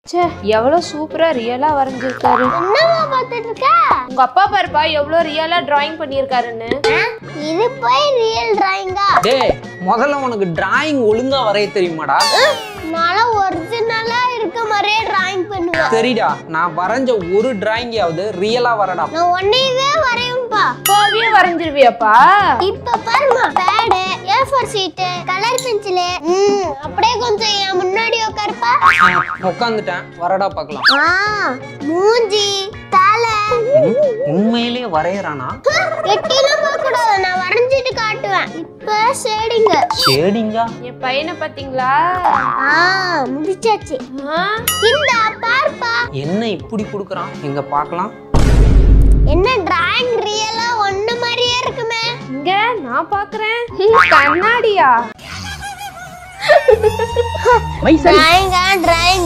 ச்சே எவ்வளவு சூப்பரா ரியலா வரைஞ்சிருக்காரு என்னவா பார்த்துட்டு இருக்க உங்க அப்பா பாருப்பா எவ்வளவு ரியலா டிராயிங் பண்ணியிருக்காருன்னு இது போய் ரியல் டிராயிங்கா டேய் முதல்ல உனக்கு டிராயிங் ஒழுங்கா வரைய தெரியுமாடா நான் ஒரிஜினலா இருக்க மாதிரியே டிராயிங் பண்ணுவேன் சரிடா நான் வரைஞ்ச ஒரு டிராயிங்காவது ரியலா வரடா நான் ஒன்னையவே வரையும்பா கோவியே வரைஞ்சிருவியாப்பா இப்ப பாருமா pad A four sheet colour pencil ம் அப்படியே கொஞ்சம் என் முன்னாடி உட்காருப்பா உட்காந்துட்டேன் வரடா பார்க்கலாம் ஆ மூஞ்சி தலை ம், உண்மையிலேயே வரையறானா எட்டிலாம் பார்க்க கூடாது நான் வரைஞ்சிட்டு காட்டுவேன் இப்ப ஷேடிங்க ஷேடிங்கா என் பையனை பாத்தீங்களா ஆ முடிச்சாச்சு ஆ? இந்த பார்ப்பா என்ன இப்படி கொடுக்குறான் எங்க பார்க்கலாம் என்ன டிராயிங் ரியலா ஒண்ணு மாதிரியே இருக்குமே இங்க நான் பாக்குறேன் கண்ணாடியா டிராயிங்கா டிராயிங்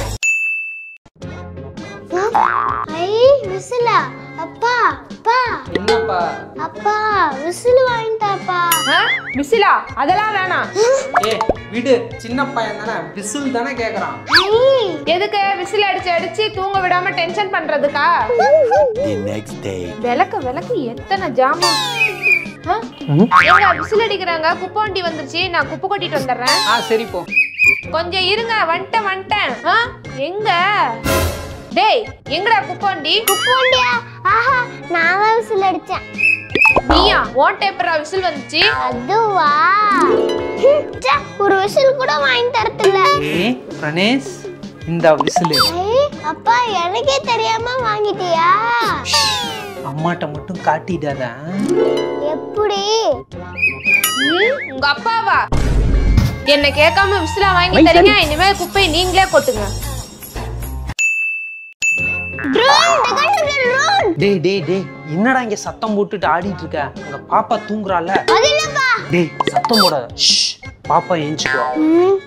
ஐ விசிலா அப்பா அப்பா என்னப்பா அப்பா விசில் வாங்கிட்டாப்பா ஆ? விசிலா அதெல்லாம் வேணாம் ஏ விடு சின்ன பையன் தானே விசில் தானே கேக்குறான் ஐ எதுக்கு விசில் அடிச்சு அடிச்சு தூங்க விடாம டென்ஷன் பண்றதுக்கா The next day. விளக்கு விளக்கு எத்தனை ஜாமான் ஆ? ம். ஏங்க விசில் அடிக்கிறாங்க குப்பை வண்டி வந்துருச்சு நான் குப்பை கொட்டிட்டு வந்துடுறேன் ஆ சரி போ கொஞ்சம் இருங்க வந்துட்டேன் வந்துட்டேன் ஆ? எங்க டேய் எங்கடா குப்பை வண்டி குப்போண்டியா ஆஹா நான் தான் விசில் அடிச்சேன் நீயா ஓன் டேப்பரா விசில் வந்துச்சு அதுவா ஹம், ச்சே, ஒரு விசில் கூட வாங்கி தரதில்ல ஏ பிரணேஷ் இந்த விசிலு ஐ அப்பா எனக்கே தெரியாம வாங்கிட்டியா அம்மாட்ட மட்டும் காட்டிடாத எப்படி ம், உங்க அப்பாவா என்ன கேட்காம விசிலா வாங்கி தரீங்க இனிமே குப்பையை நீங்களே கொட்டுங்க ட்ரோன் டகன் ட்ரோன் டேய் டேய் டேய் என்னடா இங்க சத்தம் போட்டுட்டு ஆடிட்டு இருக்க அங்க பாப்பா தூங்குறால அது இல்லப்பா டேய் சத்தம் போடாத ஷ், பாப்பா ஏஞ்சுக்கோ ம்,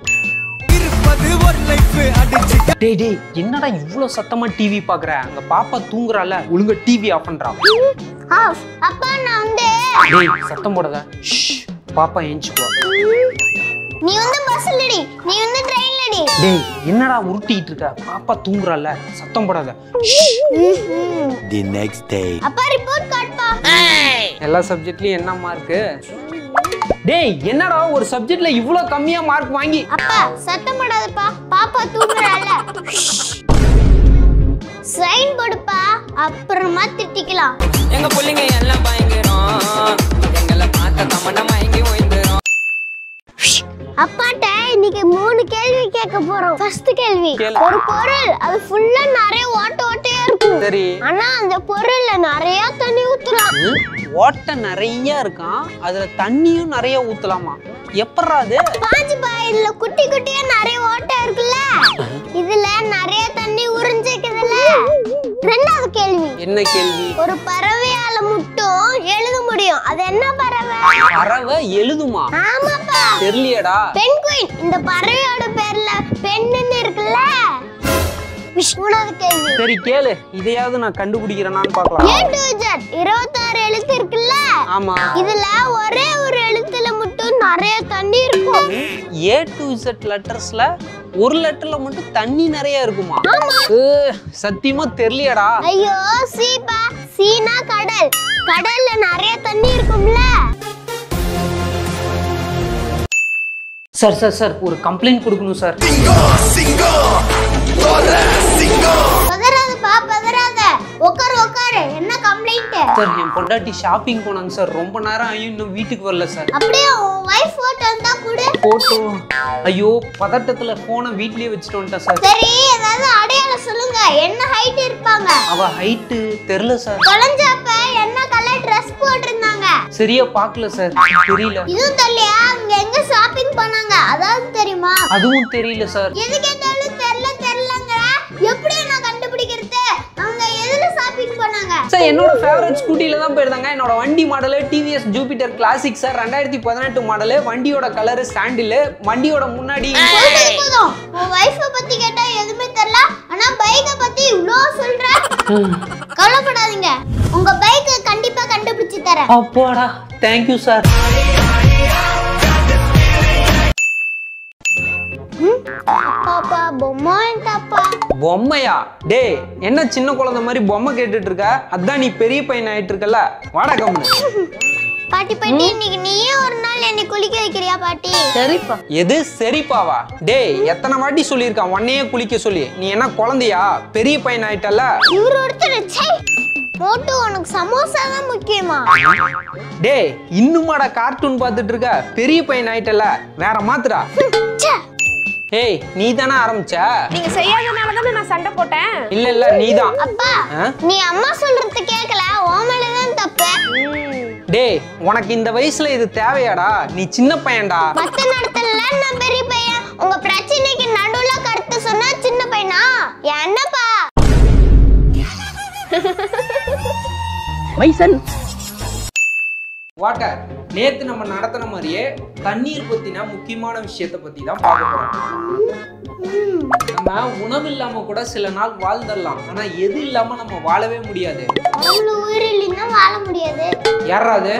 டேய் டேய் என்னடா இவ்ளோ சத்தமா டிவி பாக்குற அங்க பாப்பா தூங்குறால ஒழுங்கா டிவி ஆஃப் பண்றா ஆஃப் அப்பா நான் வந்து டேய் சத்தம் போடாத ஷ், பாப்பா ஏஞ்சுக்கோ நீ வந்து பஸ் இல்லடி நீ வந்து ட்ரெயின்ல டி டேய் என்னடா உருட்டிட்டு இருக்க பாப்பா தூங்குறால சத்தம் போடாத The next day. அப்பா ரிப்போர்ட் காட்பா எல்லா சப்ஜெக்ட்லயும் என்ன மார்க்கு டேய் என்னடா ஒரு சப்ஜெக்ட்ல இவ்ளோ கம்மியா மார்க் வாங்கி அப்பா சத்தம் போடாதப்பா பாப்பா தூங்குறால சைன் போடுப்பா அப்புறமா திட்டிக்கலாம் எங்க புள்ளைங்க எல்லாம் பயங்கரம் எங்களை பார்த்த தமண்ட மயங்கி ஓய்ந்துரும் அப்பாட்ட இன்னைக்கு மூணு கேள்வி கேட்க போறோம் ஃபர்ஸ்ட் கேள்வி கேளு. ஒரு பொருள் அது ஃபுல்லா நிறைய ஓட்ட ஓட்டையா இருக்கும் சரி ஆனா அந்த பொருள்ல நிறைய தண்ணி ஊத்தலாம் ம், ஓட்டை நிறைய இருக்கான் அதுல தண்ணியும் நிறைய ஊத்தலாமா எப்பட்றா அது பாஞ்சு பாயில குட்டி குட்டியா நிறைய ஓட்டை இருக்குல்ல இதுல நிறைய தண்ணி உறிஞ்சிக்குதுல்ல ரெண்டாவது கேள்வி என்ன கேள்வி ஒரு பறவையால மட்டும் எழுத முடியும் அது என்ன பறவை பறவை எழுதுமா ஆமாப்பா தெரியலையேடா பென்குயின் இந்த பறவையோட பேர்ல பெண்ணுன்னு இருக்குல்ல மூணாவது கேள்வி சரி கேளு இதையாவது நான் கண்டுபிடிக்கிறேனான்னு பார்க்கலாம் ஏ டு ஜெட் இருபத்தாறு எழுத்து இருக்குல்ல ஆமா இதுல ஒரே ஒரு எழுத்துல மட்டும் நிறைய தண்ணி இருக்கும் ஏ டு இசட் லெட்டர்ஸ்ல ஒரு லெட்டர்ல மட்டும் தண்ணி நிறைய இருக்குமா ஏ, சத்தியமா தெரியலையேடா ஐயோ சீப்பா சீனா கடல் கடல்ல நிறைய தண்ணி இருக்கும்ல சார் சார் சார் ஒரு கம்ப்ளைண்ட் கொடுக்கணும் சார் பதறாதப்பா பதறாத உட்காரு உட்காரு என்ன கம்ப்ளைண்ட் சார் என் பொண்டாட்டி ஷாப்பிங் போனாங்க சார் ரொம்ப நேரம் ஆகியும் இன்னும் வீட்டுக்கு வரல சார் அப்படியே உன் வைஃப் போட்டோ இருந்தா கூட போட்டோ ஐயோ பதட்டத்துல போனை வீட்லயே வச்சுட்டு வந்துட்டேன் சார் சரி ஏதாவது அடையாளம் சொல்லுங்க என்ன ஹைட் இருப்பாங்க அவ ஹைட்டு தெரில சார் தொலைஞ்சப்ப என்ன கலர் ட்ரெஸ் போட்டிருந்தாங்க சரியா பார்க்கல சார் தெரியல இதுவும் தெரியலையா அவங்க எங்க ஷாப்பிங் பண்ணாங்க அதாவது தெரியுமா அதுவும் தெரியல சார் எது கேட்டாலும் தெரியல தெரியலங்க எப்படி நான் கண்டுபிடிக்கிறது அவங்க எதுல ஷாப்பிங் பண்ணாங்க சார் என்னோட ஃபேவரட் ஸ்கூட்டில தான் போயிருந்தாங்க என்னோட வண்டி model TVS Jupiter classic sir ரெண்டாயிரத்தி பதினெட்டு மாடலு வண்டியோட கலரு ஸ்டாண்டில் வண்டியோட முன்னாடி சொல்றது போதும் உன் வைஃப பத்தி கேட்டா எதுவுமே தெரியல ஆனா பைக்க பத்தி இவ்ளோ சொல்ற கவலைப்படாதீங்க உங்க பைக் கண்டிப்பா கண்டுபிடிச்சு தரேன் அப்பாடா தேங்க்யூ சார் பாப்பா பொம்மை தாப்பா பொம்மையா டேய் என்ன சின்ன குழந்தை மாதிரி பொம்மை கேட்டுட்டு இருக்க அதான் நீ பெரிய பையன் ஆயிட்டு இருக்கல வாடா கம்முனு பாட்டி பாட்டி இன்னைக்கு நீயே ஒரு நாள் என்னை குளிக்க வைக்கிறியா பாட்டி சரிப்பா எது சரிப்பாவா டேய் எத்தனை வாட்டி சொல்லியிருக்கான் உன்னையே குளிக்க சொல்லி நீ என்ன குழந்தையா பெரிய பையன் ஆயிட்டல்ல இவர் ஒருத்தர் ச்சே மோட்டு உனக்கு சமோசா தான் முக்கியமா டேய் இன்னுமாடா கார்ட்டூன் பார்த்துட்டு இருக்க பெரிய பையன் ஆயிட்டல்ல வேற மாத்துடா ச்சே ஏய் நீ தானே ஆரம்பிச்ச நீங்க செய்யாதனால தானே நான் சண்டை போட்டேன் இல்ல இல்ல நீதான் அப்பா ஆ? நீ அம்மா சொல்றது கேட்கல உன் மேலதான் தப்பு டேய் உனக்கு இந்த வயசுல இது தேவையாடா நீ சின்ன பையன்டா மத்த நடத்தல நான் பெரிய பையன் உங்க பிரச்சனைக்கு நடுவுல கருத்து சொன்னா சின்ன பையனா என்னப்பா வாட்டர் நேத்து நம்ம நடத்தின மாதிரியே தண்ணீர் பத்தின முக்கியமான விஷயத்த பத்தி தான் பார்க்க போறோம் நம்ம உணவு இல்லாம கூட சில நாள் வாழ்ந்துடலாம் ஆனா எது இல்லாம நம்ம வாழவே முடியாது அவ்வளவு உயிர் இல்லைன்னா வாழ முடியாது யாராவது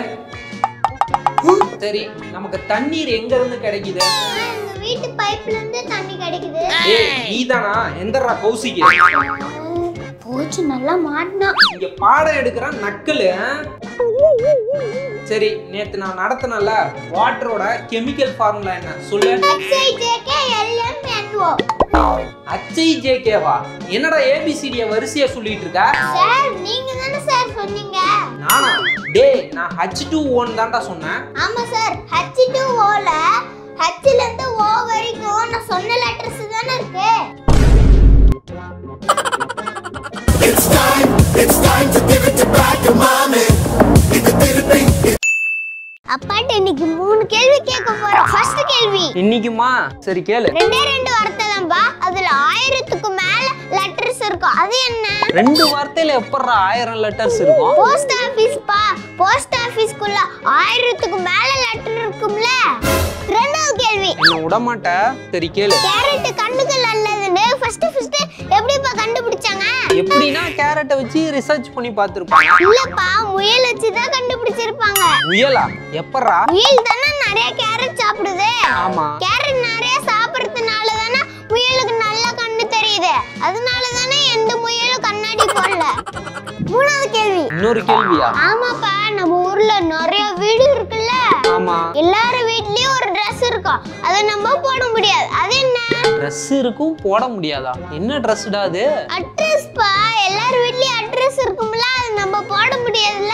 சரி நமக்கு தண்ணீர் எங்க இருந்து கிடைக்குது எங்க வீட்டு பைப்ல இருந்து தண்ணி கிடைக்குது ஏய் நீதானா எந்தரா கௌசிக்கு போச்சு நல்லா மாட்டினா இங்க பாடம் எடுக்கிற நக்கலு ஆ? சரி நேத்து நான் நடத்தினல வாட்டரோட கெமிக்கல் ஃபார்முலா என்ன சொல்லு எக்ஸைஜேகே எல்எம்என்ஓ அச்சை ஜேகேவா என்னடா ஏபிசிடிய வரிசையா சொல்லிட்டு இருக்க சார் நீங்க தானே சார் சொன்னீங்க நானா டேய் நான் ஹச் டூ ஓன் தான்டா சொன்னேன் ஆமா சார் ஹச் டு ஓல ஹச்ல இருந்து ஓ வரைக்கும் நான் சொன்ன லெட்டர்ஸ் தானே இருக்கு அப்பாட்ட இன்னைக்கு மூணு கேள்வி கேட்க போறோம் ஃபர்ஸ்ட் கேள்வி இன்னைக்குமா சரி கேளு ரெண்டே ரெண்டு வார்த்தை தான்பா அதுல ஆயிரத்துக்கு மேல லெட்டர்ஸ் இருக்கும் அது என்ன ரெண்டு வார்த்தையில எப்பட்றா ஆயிரம் லெட்டர்ஸ் இருக்கும் போஸ்ட் ஆபீஸ் பா போஸ்ட் ஆபீஸ்க்குள்ள ஆயிரத்துக்கு மேல லெட்டர் இருக்கும்ல ரெண்டாவது கேள்வி என்ன விட மாட்ட சரி கேளு கேரட் கண்ணுக்கு நல்லதுன்னு ஃபர்ஸ்ட் ஃபர்ஸ்ட் எப்படிப்பா கண்டுபிடிச்சாங்க எப்படின்னா கேரட்டை வச்சு ரிசர்ச் பண்ணி பார்த்துருப்பாங்க இல்லப்பா முயல் வச்சு தான் கண்டுபிடிச்சிருப்பாங்க முயலா எப்பட்றா முயல் தானே நிறைய கேரட் சாப்பிடுது ஆமா கேரட் நிறைய சாப்பிடுறதுனால தானே முயலுக்கு நல்லா கண்ணு தெரியுது அதனால தானே எந்த முயலும் கண்ணாடி போடல மூணாவது கேள்வி இன்னொரு கேள்வியா ஆமாப்பா நம்ம ஊர்ல நிறைய வீடு இருக்குல்ல ஆமா எல்லார் வீட்லயும் ஒரு Dress இருக்கும் அதை நம்ம போட முடியாது அது என்ன ட்ரெஸ் இருக்கும் போட முடியாதா என்ன ட்ரெஸ்டா அது அட்ரஸ் பா எல்லார் வீட்லயும் அட்ரஸ் இருக்கும்ல அது நம்ம போட முடியாதுல்ல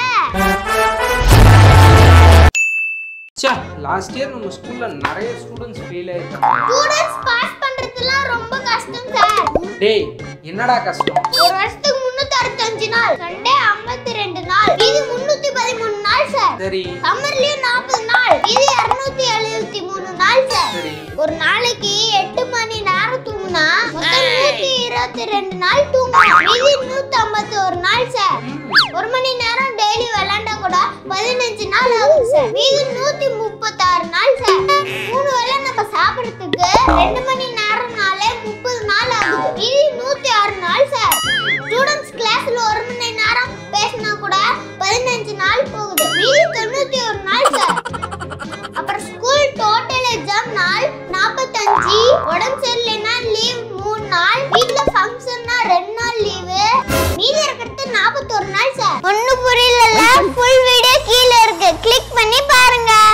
ச்சே லாஸ்ட் இயர் நம்ம ஸ்கூல்ல நிறைய ஸ்டூடெண்ட்ஸ் ஃபெயில் ஆயிருக்காங்க ஸ்டூடண்ட்ஸ் பாஸ் பண்றதுலாம் ரொம்ப கஷ்டம் சார் டேய் என்னடா கஷ்டம் ஒரு வருஷத்துக்கு முன்னூத்தி அறுபத்தஞ்சு நாள் சண்டே ஐம்பத்தி ரெண்டு நாள் இது முன்னூத்தி பதிமூணு நாள் சார் சரி சம்மர்லயும் நாற்பது நாள் இது இருநூத்தி எழுபத்தி மூணு நாள் சார் சரி ஒரு நாளைக்கு எட்டு மணி நேரம் தூங்குனா மொத்தம் நூத்தி இருபத்தி ரெண்டு நாள் தூங்கணும் இது நூத்தி ஐம்பத்தி ஒரு நாள் சார் ஒரு மணி நேரம் டெய்லி விளையாண்டா கூட பதினஞ்சு நாள் ஆகும் சார் மீதி நூத்தி முப்பத்தாறு நாள் சார் மூணு வேளை நம்ம சாப்பிடறதுக்கு ரெண்டு மணி நேரம்னாலே முப்பது நாள் ஆகுது மீதி நூத்தி ஆறு நாள் சார் ஸ்டூடெண்ட்ஸ் கிளாஸ்ல ஒரு மணி நேரம் பேசினா கூட பதினஞ்சு நாள் போகுது மீதி தொண்ணூத்தி ஒரு நாள் சார் அப்புறம் ஸ்கூல் டோட்டல் எக்ஸாம் நாள் நாற்பத்தஞ்சு உடம்பு சரியில்லைன்னா லீவ் மூணு நாள் வீட்ல ஃபங்க்ஷன்னா ரெண்டு நாள் லீவு மீதி இருக்கிறது நாற்பத்தொரு நாள் சார் ஒன்னும் புரியல ஃபுல் வீடியோ கீழே இருக்கு கிளிக் பண்ணி பாருங்க